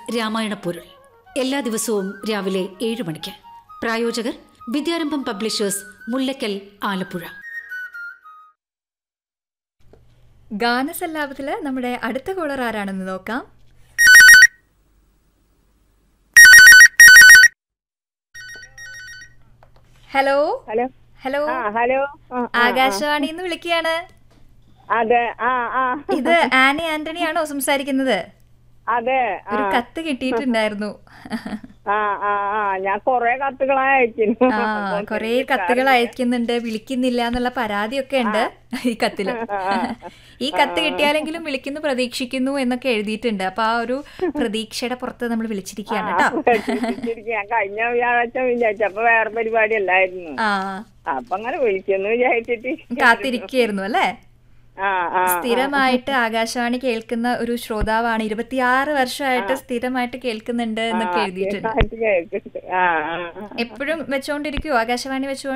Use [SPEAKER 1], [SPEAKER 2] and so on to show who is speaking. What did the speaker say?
[SPEAKER 1] രാമായണ പൊരുൾ എല്ലാ ദിവസവും രാവിലെ ഏഴ് മണിക്ക് പ്രായോജകർ വിദ്യാരംഭം പബ്ലിഷേഴ്സ് മുല്ലക്കൽ ആലപ്പുഴ
[SPEAKER 2] ഗാനസല്ലാപത്തില് നമ്മുടെ അടുത്ത കോളർ ആരാണെന്ന് നോക്കാം ഹലോ
[SPEAKER 3] ഹലോ
[SPEAKER 2] ഹലോ
[SPEAKER 3] ആ ഹലോ ആ, ആ,
[SPEAKER 2] ആകാശവാണിന്ന് വിളിക്കുകയാണ്
[SPEAKER 3] അതെ ആ ആ
[SPEAKER 2] ഇത് ആനി ആന്റണി ആണോ സംസാരിക്കുന്നത്
[SPEAKER 3] അതെ ആ
[SPEAKER 2] ഒരു കത്ത് കിട്ടിയിട്ടുണ്ടായിരുന്നു
[SPEAKER 3] ആ ആ ആ ഞാൻ കൊറേ കത്തുകളായി അയക്കുന്നു
[SPEAKER 2] ആ കൊറേ കത്തുകൾ അയക്കുന്നുണ്ട് വിളിക്കുന്നില്ല എന്നുള്ള പരാതിയൊക്കെ ഉണ്ട് ഈ കത്തില് ഈ കത്ത് കിട്ടിയാലെങ്കിലും വിളിക്കുന്നു പ്രതീക്ഷിക്കുന്നു എന്നൊക്കെ എഴുതിയിട്ടുണ്ട് അപ്പൊ ആ ഒരു പ്രതീക്ഷയുടെ പുറത്ത് നമ്മൾ വിളിച്ചിരിക്കുകയാണ് കേട്ടോ
[SPEAKER 3] ഞാൻ കഴിഞ്ഞ വ്യാഴാഴ്ച വിചാരിച്ചപ്പോ വേറെ പരിപാടി അല്ലായിരുന്നു
[SPEAKER 2] ആ
[SPEAKER 3] അപ്പൊ അങ്ങനെ വിളിക്കുന്നു വിചാരിച്ചിട്ട്
[SPEAKER 2] കാത്തിരിക്കുകയായിരുന്നു അല്ലേ
[SPEAKER 3] ആ ആ
[SPEAKER 2] സ്ഥിരമായിട്ട് ആകാശവാണി കേൾക്കുന്ന ഒരു ശ്രോതാവാണ് ഇരുപത്തിയാറ് വർഷമായിട്ട് സ്ഥിരമായിട്ട് കേൾക്കുന്നുണ്ട് എന്നൊക്കെ എഴുതിയിട്ടുണ്ട്
[SPEAKER 3] കേൾക്കുന്നുണ്ട്. ആ ആ ആ.
[SPEAKER 2] എപ്പോഴും വെച്ചോണ്ടിരിക്കുവോ ആകാശവാണി വെച്ചോ